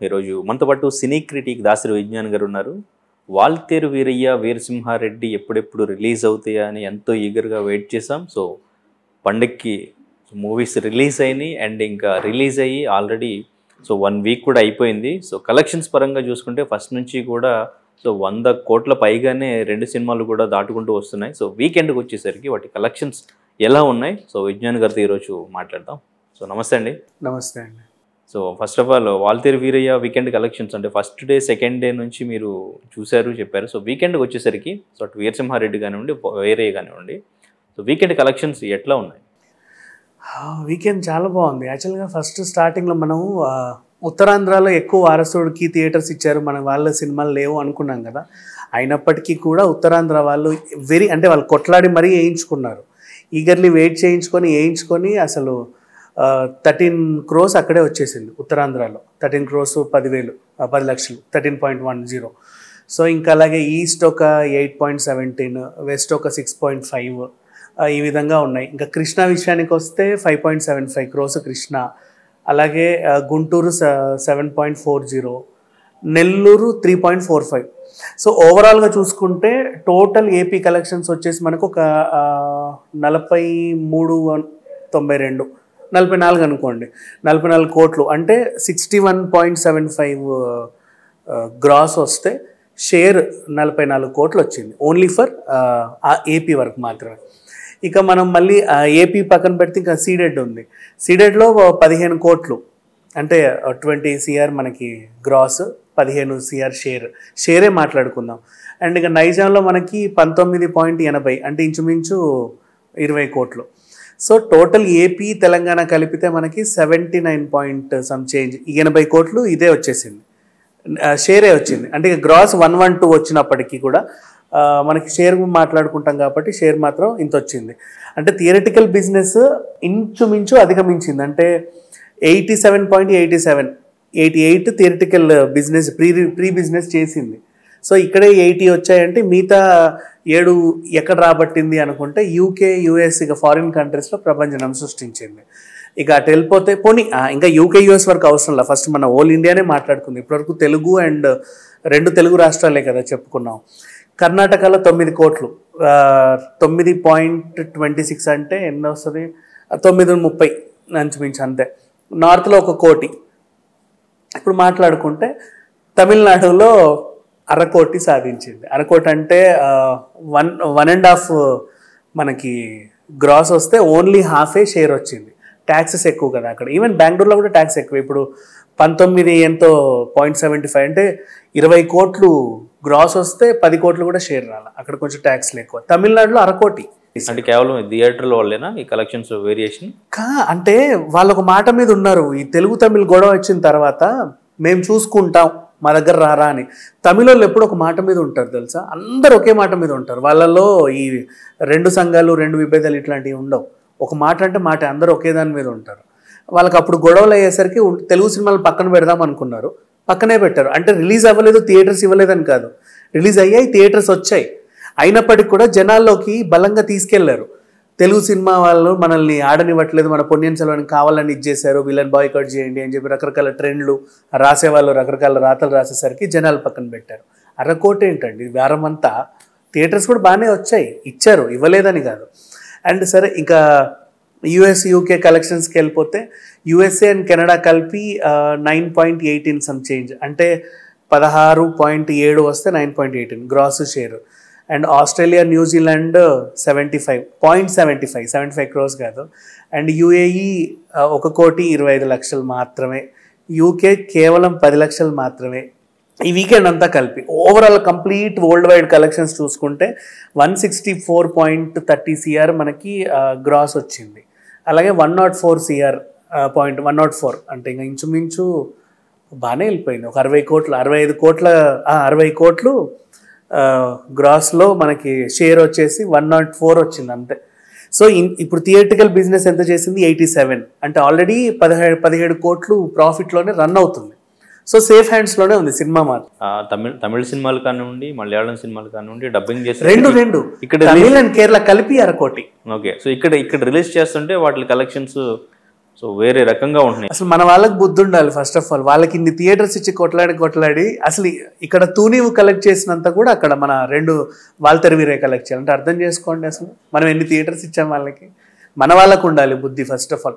ఈరోజు మనతో పాటు సినీ క్రిటిక్ దాసరి విజ్ఞాన్ గారు ఉన్నారు వాల్తేరు వీరయ్య వీరసింహారెడ్డి ఎప్పుడెప్పుడు రిలీజ్ అవుతాయా అని ఎంతో ఈగర్గా వెయిట్ చేసాం సో పండక్కి మూవీస్ రిలీజ్ అయినాయి అండ్ ఇంకా రిలీజ్ అయ్యి ఆల్రెడీ సో వన్ వీక్ కూడా అయిపోయింది సో కలెక్షన్స్ పరంగా చూసుకుంటే ఫస్ట్ నుంచి కూడా సో వంద కోట్ల పైగానే రెండు సినిమాలు కూడా దాటుకుంటూ వస్తున్నాయి సో వీకెండ్కి వచ్చేసరికి వాటి కలెక్షన్స్ ఎలా ఉన్నాయి సో విజ్ఞాన్ గారితో ఈరోజు మాట్లాడదాం సో నమస్తే అండి నమస్తే అండి so first of all Waltair Veerayya weekend collections అంటే ఫస్ట్ డే సెకండ్ డే నుంచి మీరు చూశారు చెప్పారు సో వీకెండ్కి వచ్చేసరికి సో అటు వీరసింహారెడ్డి కానివ్వండి వీరయ్య కానివ్వండి సో వీకెండ్ కలెక్షన్స్ ఎట్లా ఉన్నాయి వీకెండ్ చాలా బాగుంది యాక్చువల్గా ఫస్ట్ స్టార్టింగ్లో మనం ఆ, ఉత్తరాంధ్రలో ఎక్కువ వారసుడికి థియేటర్స్ ఇచ్చారు మన వాళ్ళ సినిమాలు లేవు అనుకున్నాం కదా అయినప్పటికీ కూడా ఉత్తరాంధ్ర వాళ్ళు వెరీ అంటే వాళ్ళు కొట్లాడి మరీ వేయించుకున్నారు ఈగర్లీ వెయిట్ చేయించుకొని వేయించుకొని అసలు థర్టీన్ క్రోస్ అక్కడే వచ్చేసింది ఉత్తరాంధ్రలో థర్టీన్ క్రోస్ పదివేలు ఆ, పది లక్షలు thirteen point one zero so ఇంకా అలాగే ఈస్ట్ ఒక ఎయిట్ పాయింట్ సెవెంటీన్ వెస్ట్ ఒక సిక్స్ పాయింట్ ఫైవ్ ఈ విధంగా ఉన్నాయి ఇంకా కృష్ణ విషయానికి వస్తే five point seven five crores Krishna అలాగే ఆ, Guntur seven point four zero Nellore three point four five so ఓవరాల్గా చూసుకుంటే టోటల్ ఏపీ కలెక్షన్స్ వచ్చేసి మనకు ఒక ఆ, నలభై మూడు వన్- తొంభై రెండు నలభై నాలుగు అనుకోండి నలభై నాలుగు కోట్లు అంటే sixty one point seven five gross వస్తే షేర్ నలభై నాలుగు కోట్లు వచ్చింది ఓన్లీ ఫర్ ఆ ఏపీ వరకు మాత్రమే ఇక మనం మళ్ళీ ఆ ఏపీ పక్కన పెడితే ఇంకా సీడెడ్ ఉంది సీడెడ్లో పదిహేను కోట్లు అంటే ట్వంటీ సిఆర్ మనకి గ్రాస్ పదిహేను సిఆర్ షేర్ షేరే మాట్లాడుకుందాం అండ్ ఇక నైజాంలో మనకి పంతొమ్మిది పాయింట్ ఎనభై అంటే ఇంచుమించు ఇరవై కోట్లు సో టోటల్ ఏపీ తెలంగాణ కలిపితే మనకి seventy nine point some change ఎనభై కోట్లు ఇదే వచ్చేసింది ఆ, షేరే వచ్చింది అంటే ఇక గ్రాస్ వన్ వన్ టూ వచ్చినప్పటికీ కూడా ఆ, మనకి షేర్ మాట్లాడుకుంటాం కాబట్టి షేర్ మాత్రం ఇంత వచ్చింది అంటే థియరటికల్ బిజినెస్ ఇంచుమించు అధిగమించింది అంటే eighty seven point eighty seven eighty eight theoretical business pre pre business చేసింది సో ఇక్కడే ఎయిటీ వచ్చాయంటే మిగతా ఏడు ఎక్కడ రాబట్టింది అనుకుంటే యూకే యుఎస్ ఇక ఫారిన్ కంట్రీస్లో ప్రపంచం సృష్టించింది ఇక అటు వెళ్ళిపోతే పోనీ ఆ, ఇంకా యూకే యుఎస్ వరకు అవసరం లేదు ఫస్ట్ మన ఓల్ ఇండియానే మాట్లాడుకుంది ఇప్పటివరకు తెలుగు అండ్ రెండు తెలుగు రాష్ట్రాలే కదా చెప్పుకున్నాం కర్ణాటకలో తొమ్మిది కోట్లు ఆ, తొమ్మిది పాయింట్ ట్వంటీ సిక్స్ అంటే ఎన్ని వస్తుంది ఆ, తొమ్మిది ముప్పై అంచుమించు అంతే నార్త్లో ఒక కోటి ఇప్పుడు మాట్లాడుకుంటే తమిళనాడులో అరకోటి సాధించింది అరకోటి అంటే వన్ వన్ అండ్ హాఫ్ మనకి గ్రాస్ వస్తే ఓన్లీ హాఫే షేర్ వచ్చింది ట్యాక్సెస్ ఎక్కువ కదా అక్కడ ఈవెన్ బెంగళూరులో కూడా ట్యాక్స్ ఎక్కువ ఇప్పుడు పంతొమ్మిది ఎంతో పాయింట్ సెవెంటీ ఫైవ్ అంటే ఇరవై కోట్లు గ్రాస్ వస్తే పది కోట్లు కూడా షేర్ రాలి అక్కడ కొంచెం ట్యాక్స్లు ఎక్కువ తమిళనాడులో అరకోటి అంటే కేవలం థియేటర్ల వల్లేనా ఈ కలెక్షన్స్ వేరియేషన్ కా అంటే వాళ్ళు ఒక మాట మీద ఉన్నారు ఈ తెలుగు తమిళ్ గొడవ వచ్చిన తర్వాత మేము చూసుకుంటాం మా దగ్గర రారా అని తమిళ వాళ్ళు ఎప్పుడు ఒక మాట మీద ఉంటారు తెలుసా అందరు ఒకే మాట మీద ఉంటారు వాళ్ళలో ఈ రెండు సంఘాలు రెండు విభేదాలు ఇట్లాంటివి ఉండవు ఒక మాట అంటే మాట అందరూ ఒకే దాని మీద ఉంటారు వాళ్ళకి అప్పుడు గొడవలు అయ్యేసరికి ఉం- తెలుగు సినిమాలు పక్కన పెడదాం అనుకున్నారు పక్కనే పెట్టారు అంటే రిలీజ్ అవ్వలేదు థియేటర్స్ ఇవ్వలేదని కాదు రిలీజ్ అయ్యాయి థియేటర్స్ వచ్చాయి అయినప్పటికీ కూడా జనాల్లోకి బలంగా తీసుకెళ్లారు తెలుగు సినిమా వాళ్ళు మనల్ని ఆడనివ్వట్లేదు మన పొన్నియన్ సెల్వన్ కావాలని ఇచ్చేశారు వీళ్ళని బాయ్కౌట్ చేయండి అని చెప్పి రకరకాల ట్రెండ్లు రాసేవాళ్ళు రకరకాల రాతలు రాసేసరికి జనాలు పక్కన పెట్టారు అరకోట ఏంటండి వారం అంతా థియేటర్స్ కూడా బాగానే వచ్చాయి ఇచ్చారు ఇవ్వలేదని కాదు అండ్ సరే ఇంకా యుఎస్ యూకే కలెక్షన్స్కి వెళ్ళిపోతే యుఎస్ఏ అండ్ కెనడా కలిపి nine point eighteen some change అంటే పదహారు పాయింట్ ఏడు వస్తే nine point eighteen gross share and Australia New Zealand seventy five point seventy five seventy five crores కాదు అండ్ యుఏఈ ఒక కోటి ఇరవై ఐదు లక్షలు మాత్రమే యూకే కేవలం పది లక్షలు మాత్రమే ఈ వీకెండ్ అంతా కలిపి overall complete world wide collections చూసుకుంటే one sixty four point thirty CR మనకి గ్రాస్ వచ్చింది అలాగే one not four CR point one not four అంటే ఇంకా ఇంచుమించు బాగానే వెళ్ళిపోయింది ఒక అరవై కోట్లు అరవై ఐదు కోట్ల ఆ, అరవై కోట్లు గ్రాస్లో మనకి షేర్ వచ్చేసి వన్ నాట్ ఫోర్ వచ్చింది అంతే సో ఇన్- ఇప్పుడు థియేటికల్ బిజినెస్ ఎంత చేసింది ఎయిటీ సెవెన్ అంటే ఆల్రెడీ పదిహేడు పదిహేడు కోట్లు ప్రాఫిట్లోనే రన్ అవుతుంది సో సేఫ్ హ్యాండ్స్లోనే ఉంది సినిమా మాత్రం ఆ, తమిళ తమిళ సినిమాలు కానివ్వండి మలయాళం సినిమాలు కానివ్వండి డబ్బింగ్ చేసి రెండు రెండు ఇక్కడ తమిళ్ అండ్ కేరళ కలిపి అరకోటి ఓకే సో ఇక్కడ ఇక్కడ రిలీజ్ చేస్తుంటే వాటి కలెక్షన్స్ సో సో వేరే రకంగా ఉంటున్నాయి అసలు మన వాళ్ళకి బుద్ధి ఉండాలి ఫస్ట్ ఆఫ్ ఆల్ వాళ్ళకి ఇన్ని థియేటర్స్ ఇచ్చి కొట్లాడి కొట్లాడి అసలు ఇక్కడ తూనీవు కలెక్ట్ చేసినంత కూడా అక్కడ మన రెండు వాల్తెర వీరే కలెక్ట్ చేయాలి అంటే అర్థం చేసుకోండి అసలు మనం ఎన్ని థియేటర్స్ ఇచ్చాం వాళ్ళకి మన వాళ్ళకు ఉండాలి బుద్ధి ఫస్ట్ ఆఫ్ ఆల్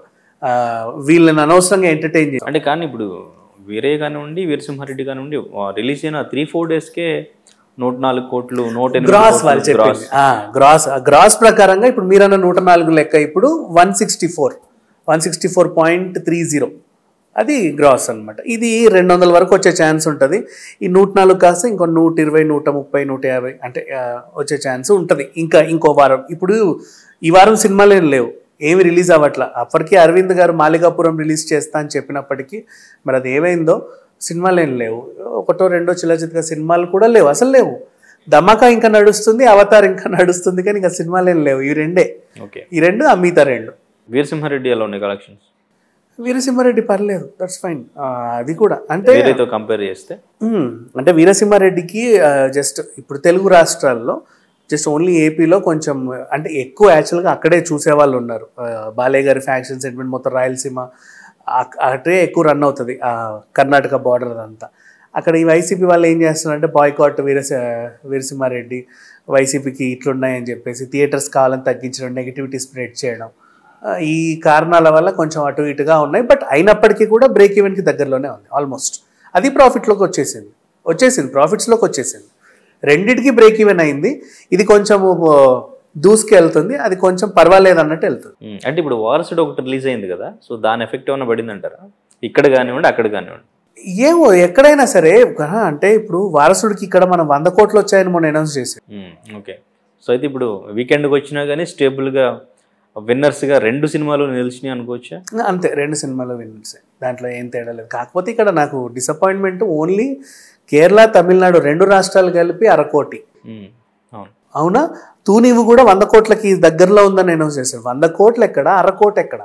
వీళ్ళని అనవసరంగా ఎంటర్టైన్ చేయాలి అంటే కానీ ఇప్పుడు వీరే కానివ్వండి వీరసింహారెడ్డి కానివ్వండి రిలీజ్ అయిన త్రీ ఫోర్ డేస్కే నూట నాలుగు కోట్లు నూట ఎనిమిది గ్రాస్ వాళ్ళు కోట్లు గ్రాస్ చెప్పింది గ్రాస్ గ్రాస్ ప్రకారంగా ఇప్పుడు మీరన్న నూట నాలుగు లెక్క ఇప్పుడు one sixty four one sixty four point three zero అది గ్రాస్ అన్నమాట ఇది రెండు వందల వరకు వచ్చే ఛాన్స్ ఉంటుంది ఈ నూట నాలుగు కాస్త ఇంకో నూట ఇరవై నూట ముప్పై నూట యాభై అంటే ఆ, వచ్చే ఛాన్స్ ఉంటుంది ఇంకా ఇంకో వారం ఇప్పుడు ఈ వారం సినిమాలు ఏం లేవు ఏమి రిలీజ్ అవ్వట్లా అప్పటికి అరవింద్ గారు మాలికాపురం రిలీజ్ చేస్తా అని చెప్పినప్పటికీ మరి అది ఏమైందో సినిమాలు ఏం లేవు ఒకటో రెండో చిల్లచితక సినిమాలు కూడా లేవు అసలు లేవు ధమాకా ఇంకా నడుస్తుంది అవతార్ ఇంకా నడుస్తుంది కానీ ఇంకా సినిమాలు ఏం లేవు ఈ రెండే ఓకే ఈ రెండు ఆ మిగతా రెండు వీరసింహారెడ్డి ఎలా ఉన్నాయి కలెక్షన్స్ వీరసింహారెడ్డి పర్లేదు దట్స్ ఫైన్ అది కూడా అంటే వేరేతో కంపేర్ చేస్తే మ్మ్. అంటే వీరసింహారెడ్డికి జస్ట్ ఇప్పుడు తెలుగు రాష్ట్రాల్లో జస్ట్ ఓన్లీ ఏపీలో కొంచెం అంటే ఎక్కువ యాక్చువల్గా అక్కడే చూసేవాళ్ళు ఉన్నారు ఆ, బాలయ్య గారి ఫ్యాక్షన్ సెగ్మెంట్ మొత్తం రాయలసీమ అక్- అటే ఎక్కువ రన్ అవుతుంది ఆ కర్ణాటక బార్డర్ అదంతా అక్కడ ఈ వైసీపీ వాళ్ళు ఏం చేస్తున్నారంటే బాయ్కాట్ వీరస వీరసింహారెడ్డి వైసీపీకి ఇట్లున్నాయని చెప్పేసి థియేటర్స్ కావాలని తగ్గించడం నెగిటివిటీ స్ప్రెడ్ చేయడం ఆ, ఈ కారణాల వల్ల కొంచెం అటు ఇటుగా ఉన్నాయి బట్ అయినప్పటికీ కూడా బ్రేక్ ఈవెన్కి దగ్గరలోనే ఉంది ఆల్మోస్ట్ అది ప్రాఫిట్లోకి వచ్చేసింది వచ్చేసింది ప్రాఫిట్స్లోకి వచ్చేసింది రెండిటికి బ్రేక్ ఈవెన్ అయింది ఇది కొంచెం దూసుకు వెళ్తుంది అది కొంచెం పర్వాలేదు అన్నట్టు వెళ్తుంది ఉమ్, అంటే ఇప్పుడు వారసుడు ఒకటి రిలీజ్ అయింది కదా సో దాని ఎఫెక్ట్ ఏమైనా పడింది అంటారా ఇక్కడ కానివ్వండి అక్కడ కానివ్వండి ఏమో ఎక్కడైనా సరే ఆ, అంటే ఇప్పుడు వారసుడికి ఇక్కడ మనం వంద కోట్లు వచ్చాయని మొన్న అనౌన్స్ చేసి ఉమ్, ఓకే సో అయితే ఇప్పుడు వీకెండ్కి వచ్చినా కానీ స్టేబుల్గా విన్నర్స్గా రెండు సినిమాలు నిలిచినాయి అనుకోవచ్చా అంతే రెండు సినిమాలు విన్నర్స్ దాంట్లో ఏం తేడా లేదు కాకపోతే ఇక్కడ నాకు డిసప్పాయింట్మెంట్ ఓన్లీ కేరళ తమిళనాడు రెండు రాష్ట్రాలు కలిపి అరకోటి ఉమ్, అవును అవునా తూనీవు కూడా వంద కోట్లకి దగ్గరలో ఉందని అనౌన్స్ చేశారు వంద కోట్లు ఎక్కడ అరకోటి ఎక్కడ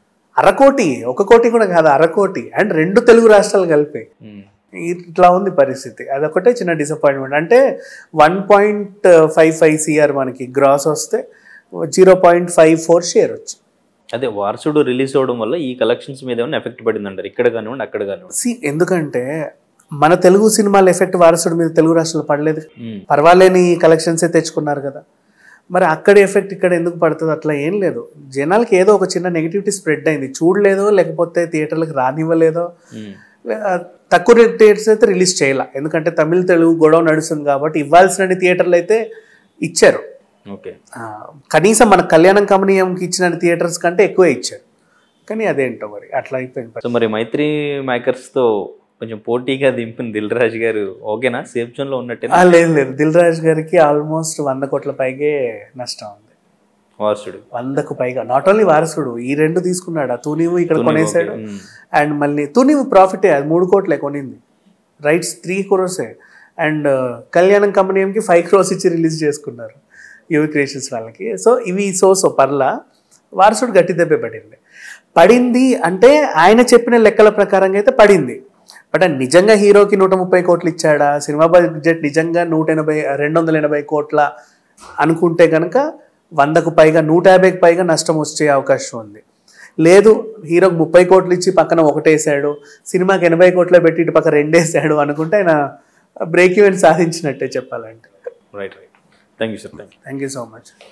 అరకోటి ఒక కోటి కూడా కాదు అరకోటి అండ్ రెండు తెలుగు రాష్ట్రాలు కలిపి ఉమ్, ఇట్లా ఉంది పరిస్థితి అదొకటే చిన్న డిసప్పాయింట్మెంట్ అంటే one point five five CR మనకి గ్రాస్ వస్తే zero point five four share వచ్చి అదే వారసుడు రిలీజ్ అవ్వడం వల్ల ఈ కలెక్షన్స్ మీద ఏమైనా ఎఫెక్ట్ పడింది అంటారు ఇక్కడ కానివ్వండి అక్కడ కానివ్వండి సి ఎందుకంటే మన తెలుగు సినిమాల ఎఫెక్ట్ వారసుడి మీద తెలుగు రాష్ట్రాలు పడలేదు ఉమ్, పర్వాలేని కలెక్షన్సే తెచ్చుకున్నారు కదా మరి అక్కడ ఎఫెక్ట్ ఇక్కడ ఎందుకు పడుతుంది అట్లా ఏం లేదు జనాలకి ఏదో ఒక చిన్న నెగిటివిటీ స్ప్రెడ్ అయింది చూడలేదో లేకపోతే థియేటర్లకు రానివ్వలేదో ఉమ్, ఆ, తక్కువ థియేటర్స్ అయితే రిలీజ్ చేయాల ఎందుకంటే తమిళ తెలుగు గొడవ నడుస్తుంది కాబట్టి ఇవ్వాల్సిన థియేటర్లు అయితే ఇచ్చారు ఓకే ఆ, కనీసం మన కళ్యాణం కమనీయంకి ఇచ్చిన థియేటర్స్ కంటే ఎక్కువే ఇచ్చారు కానీ అదేంటో మరి అట్లా అయిపోయింది పరిస్థితి. సో మరి మైత్రి మేకర్స్తో కొంచెం పోటీగా దింపిన దిల్ రాజు గారు ఓకేనా సేఫ్ జోన్లో ఉన్నట్టేనా ఆ, లేదు లేదు దిల్ రాజు గారికి ఆల్మోస్ట్ వంద కోట్ల పైగే నష్టం ఉంది వారసుడు వందకు పైగా నాట్ ఓన్లీ వారసుడు ఈ రెండు తీసుకున్నాడు ఆ తూనీవు ఇక్కడ కొనేసాడు ఉమ్, అండ్ మళ్ళీ తూనీవు ప్రాఫిటే అది మూడు కోట్లే కొనింది రైట్స్ త్రీ క్రోర్సే అండ్ కళ్యాణం కంపెనీకి ఫైవ్ క్రోర్స్ ఇచ్చి రిలీజ్ చేసుకున్నారు యువ క్రియేషన్స్ వాళ్ళకి సో ఇవి సో సో పర్లా వారసుడు గట్టి దెబ్బే పడింది పడింది అంటే ఆయన చెప్పిన లెక్కల ప్రకారంగా అయితే పడింది బట్ ఆయన నిజంగా హీరోకి నూట ముప్పై కోట్లు ఇచ్చాడా సినిమా బడ్జెట్ నిజంగా నూట ఎనభై రెండు వందల ఎనభై కోట్ల అనుకుంటే కనుక వందకు పైగా నూట యాభైకి పైగా నష్టం వచ్చే అవకాశం ఉంది లేదు హీరోకి ముప్పై కోట్లు ఇచ్చి పక్కన ఒకటేసాడు సినిమాకి ఎనభై కోట్ల పెట్టి ఇటు పక్క రెండేసాడు అనుకుంటే ఆయన బ్రేక్ ఈవెన్ సాధించినట్టే చెప్పాలంటే right right thank you sir thank you thank you so much